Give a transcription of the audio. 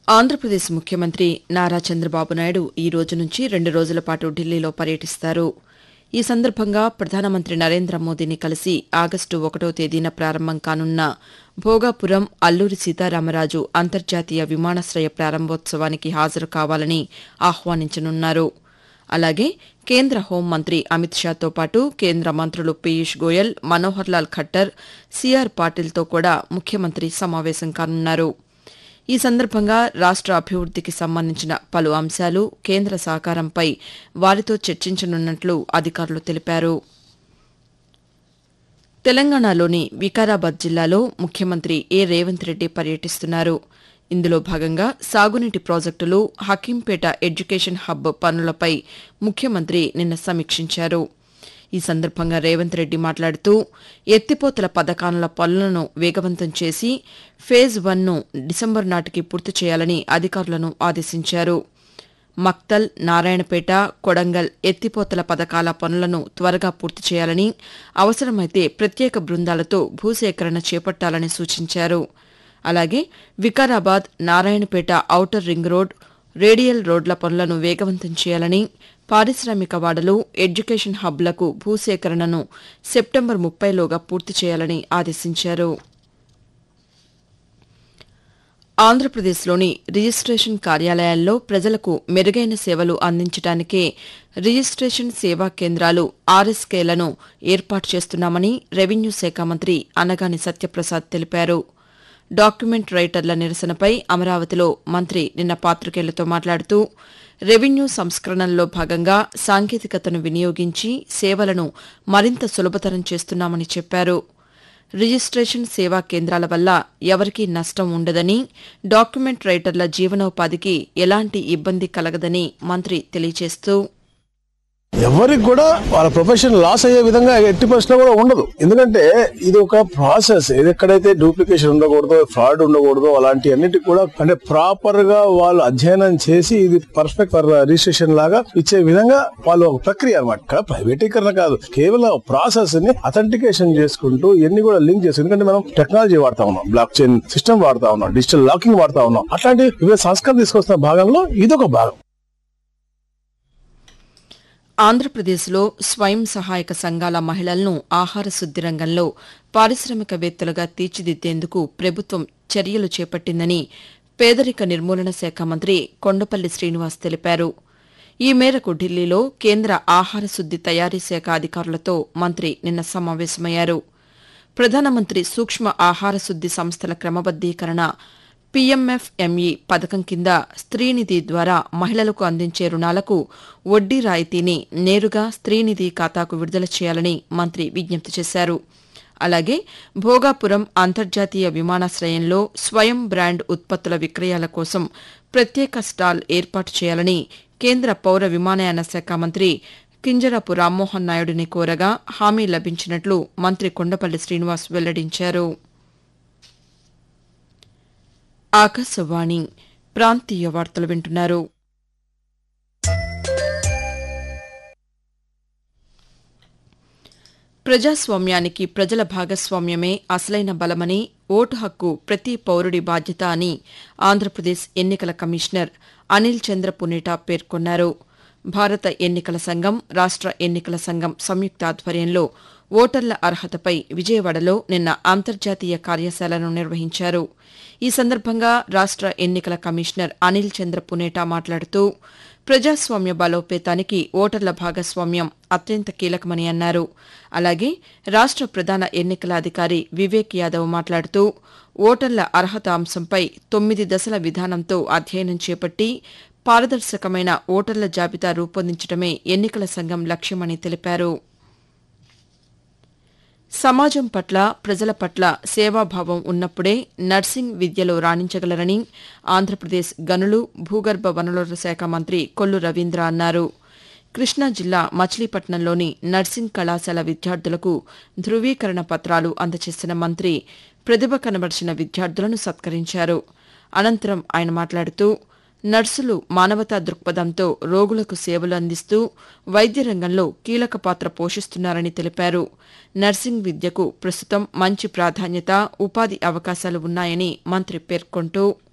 ఆంధ్రప్రదేశ్ ముఖ్యమంత్రి నారా చంద్రబాబు నాయుడు ఈ రోజు నుంచి రెండు రోజుల పాటు ఢిల్లీలో పర్యటిస్తారు ఈ సందర్భంగా ప్రధానమంత్రి నరేంద్ర మోదీని కలిసి ఆగస్టు ఒకటో తేదీన ప్రారంభం కానున్న భోగాపురం అల్లూరి సీతారామరాజు అంతర్జాతీయ విమానాశ్రయ ప్రారంభోత్సవానికి హాజరు కావాలని ఆహ్వానించనున్నారు అలాగే కేంద్ర హోంమంత్రి అమిత్ షాతో పాటు కేంద్ర మంత్రులు పీయూష్ గోయల్ మనోహర్ లాల్ ఖట్టర్ సీఆర్ పాటిల్తో కూడా ముఖ్యమంత్రి సమావేశం కానున్నారు ఈ సందర్భంగా రాష్ట అభివృద్దికి సంబంధించిన పలు అంశాలు కేంద్ర సహకారంపై వారితో చర్చించనున్నట్లు అధికారులు తెలిపారు తెలంగాణలోని వికారాబాద్ జిల్లాలో ముఖ్యమంత్రి ఏ రేవంత్ రెడ్డి పర్యటిస్తున్నారు ఇందులో భాగంగా సాగునీటి ప్రాజెక్టులు హకీంపేట ఎడ్యుకేషన్ హబ్ పనులపై ముఖ్యమంత్రి నిన్న సమీక్షించారు ఈ సందర్భంగా రేవంత్ రెడ్డి మాట్లాడుతూ ఎత్తిపోతల పథకాల పనులను వేగవంతం చేసి ఫేజ్ వన్ను డిసెంబర్ నాటికి పూర్తి చేయాలని అధికారులను ఆదేశించారు మక్తల్ నారాయణపేట కొడంగల్ ఎత్తిపోతల పథకాల పనులను త్వరగా పూర్తి చేయాలని అవసరమైతే ప్రత్యేక బృందాలతో భూసేకరణ చేపట్టాలని సూచించారు అలాగే Vikarabad Narayanpet outer ring road radial రోడ్ల పనులను వేగవంతం చేయాలని పారిశ్రామిక వాడలు ఎడ్యుకేషన్ హబ్లకు భూసేకరణను సెప్టెంబర్ ముప్పైలోగా పూర్తి చేయాలని ఆదేశించారు ఆంధ్రప్రదేశ్లోని రిజిస్టేషన్ కార్యాలయాల్లో ప్రజలకు మెరుగైన సేవలు అందించడానికే రిజిస్టేషన్ సేవా కేంద్రాలు ఆర్ఎస్కేలను ఏర్పాటు చేస్తున్నామని రెవెన్యూ శాఖ మంత్రి అనగాని సత్యప్రసాద్ తెలిపారు డాక్యుమెంట్ రైటర్ల నిరసనపై అమరావతిలో మంత్రి నిన్న పాతికేయులతో మాట్లాడుతూ రెవెన్యూ సంస్కరణల్లో భాగంగా సాంకేతికతను వినియోగించి సేవలను మరింత సులభతరం చేస్తున్నామని చెప్పారు రిజిస్టేషన్ సేవా కేంద్రాల వల్ల ఎవరికీ నష్టం ఉండదని డాక్యుమెంట్ రైటర్ల జీవనోపాధికి ఎలాంటి ఇబ్బంది కలగదని మంత్రి తెలియజేస్తూ ఎవరికి కూడా వాళ్ళ ప్రొఫెషన్ లాస్ అయ్యే విధంగా ఎట్టి పరిస్థితుల్లో కూడా ఉండదు ఎందుకంటే ఇది ఒక ప్రాసెస్ ఇది ఎక్కడైతే డూప్లికేషన్ ఉండకూడదో ఫ్రాడ్ ఉండకూడదో అలాంటి అన్నిటి కూడా అంటే ప్రాపర్ గా వాళ్ళు అధ్యయనం చేసి ఇది పర్ఫెక్ట్ రిజిస్ట్రేషన్ లాగా ఇచ్చే విధంగా వాళ్ళు ఒక ప్రక్రియ అనమాట ఇక్కడ ప్రైవేటీకరణ కాదు కేవలం ప్రాసెస్ ని అథెంటికేషన్ చేసుకుంటూ ఇవన్నీ కూడా లింక్ చేసి ఎందుకంటే మనం టెక్నాలజీ వాడుతా ఉన్నాం బ్లాక్ చైన్ సిస్టమ్ వాడుతా ఉన్నాం డిజిటల్ లాకింగ్ వాడుతా ఉన్నాం అట్లాంటి వివిధ సంస్కరణ తీసుకొస్తున్న భాగంలో ఇదొక భాగం ఆంధ్రప్రదేశ్లో స్వయం సహాయక సంఘాల మహిళలను ఆహార శుద్ది రంగంలో పారిశ్రామికవేత్తలుగా తీర్చిదిద్దేందుకు ప్రభుత్వం చర్యలు చేపట్టిందని పేదరిక నిర్మూలన శాఖ మంత్రి కొండపల్లి శ్రీనివాస్ తెలిపారు ఈ మేరకు ఢిల్లీలో కేంద్ర ఆహార శుద్ది తయారీ శాఖ అధికారులతో మంత్రి నిన్న సమావేశమయ్యారు ప్రధానమంత్రి సూక్ష్మ ఆహార శుద్ది సంస్థల క్రమబద్దీకరణ పీఎంఎఫ్ఎంఈ పథకం కింద స్త్రీనిధి ద్వారా మహిళలకు అందించే రుణాలకు వడ్డీ రాయితీని నేరుగా స్త్రీనిధి ఖాతాకు విడుదల చేయాలని మంత్రి విజ్ఞప్తి చేశారు అలాగే భోగాపురం అంతర్జాతీయ విమానాశ్రయంలో స్వయం బ్రాండ్ ఉత్పత్తుల విక్రయాల కోసం ప్రత్యేక స్టాల్ ఏర్పాటు చేయాలని కేంద్ర పౌర విమానయాన శాఖ మంత్రి కింజరాపు రామ్మోహన్ నాయుడిని కోరగా హామీ లభించినట్లు మంత్రి కొండపల్లి శ్రీనివాస్ వెల్లడించారు ఆకాశవాణి ప్రాంతీయ వార్తలు వింటున్నారు ప్రజాస్వామ్యానికి ప్రజల భాగస్వామ్యమే అసలైన బలమని ఓటు హక్కు ప్రతి పౌరుడి బాధ్యత అని ఆంధ్రప్రదేశ్ ఎన్నికల కమిషనర్ అనిల్ చంద్ర పునేటా పేర్కొన్నారు భారత ఎన్నికల సంఘం రాష్ట ఎన్నికల సంఘం సంయుక్త ఆధ్వర్యంలో ఓటర్ల అర్హతపై విజయవాడలో నిన్న అంతర్జాతీయ కార్యశాలను నిర్వహించారు ఈ సందర్భంగా రాష్ట ఎన్నికల కమిషనర్ అనిల్ చంద్ర పునేటా మాట్లాడుతూ ప్రజాస్వామ్య బలోపేతానికి ఓటర్ల భాగస్వామ్యం అత్యంత కీలకమని అన్నారు అలాగే రాష్ట ప్రధాన ఎన్నికల అధికారి వివేక్ యాదవ్ మాట్లాడుతూ ఓటర్ల అర్హత అంశంపై తొమ్మిది దశల విధానంతో అధ్యయనం చేపట్టి పారదర్శకమైన ఓటర్ల జాబితా రూపొందించడమే ఎన్నికల సంఘం లక్ష్యమని తెలిపారు సమాజం పట్ల ప్రజల పట్ల సేవాభావం ఉన్నప్పుడే నర్సింగ్ విద్యలో రాణించగలరని ఆంధ్రప్రదేశ్ గనులు భూగర్భ వనరుల శాఖ మంత్రి కొల్లు రవీంద్ర అన్నారు కృష్ణా జిల్లా మచిలీపట్నంలోని నర్సింగ్ కళాశాల విద్యార్థులకు ధృవీకరణ పత్రాలు అందజేసిన మంత్రి ప్రతిభ కనబరిచిన విద్యార్థులను సత్కరించారు అనంతరం ఆయన మాట్లాడుతూ నర్సులు మానవతా దృక్పథంతో రోగులకు సేవలు అందిస్తూ వైద్య రంగంలో కీలక పాత్ర పోషిస్తున్నారని తెలిపారు నర్సింగ్ విద్యకు ప్రస్తుతం మంచి ప్రాధాన్యత ఉపాధి అవకాశాలు ఉన్నాయని మంత్రి పేర్కొంటూ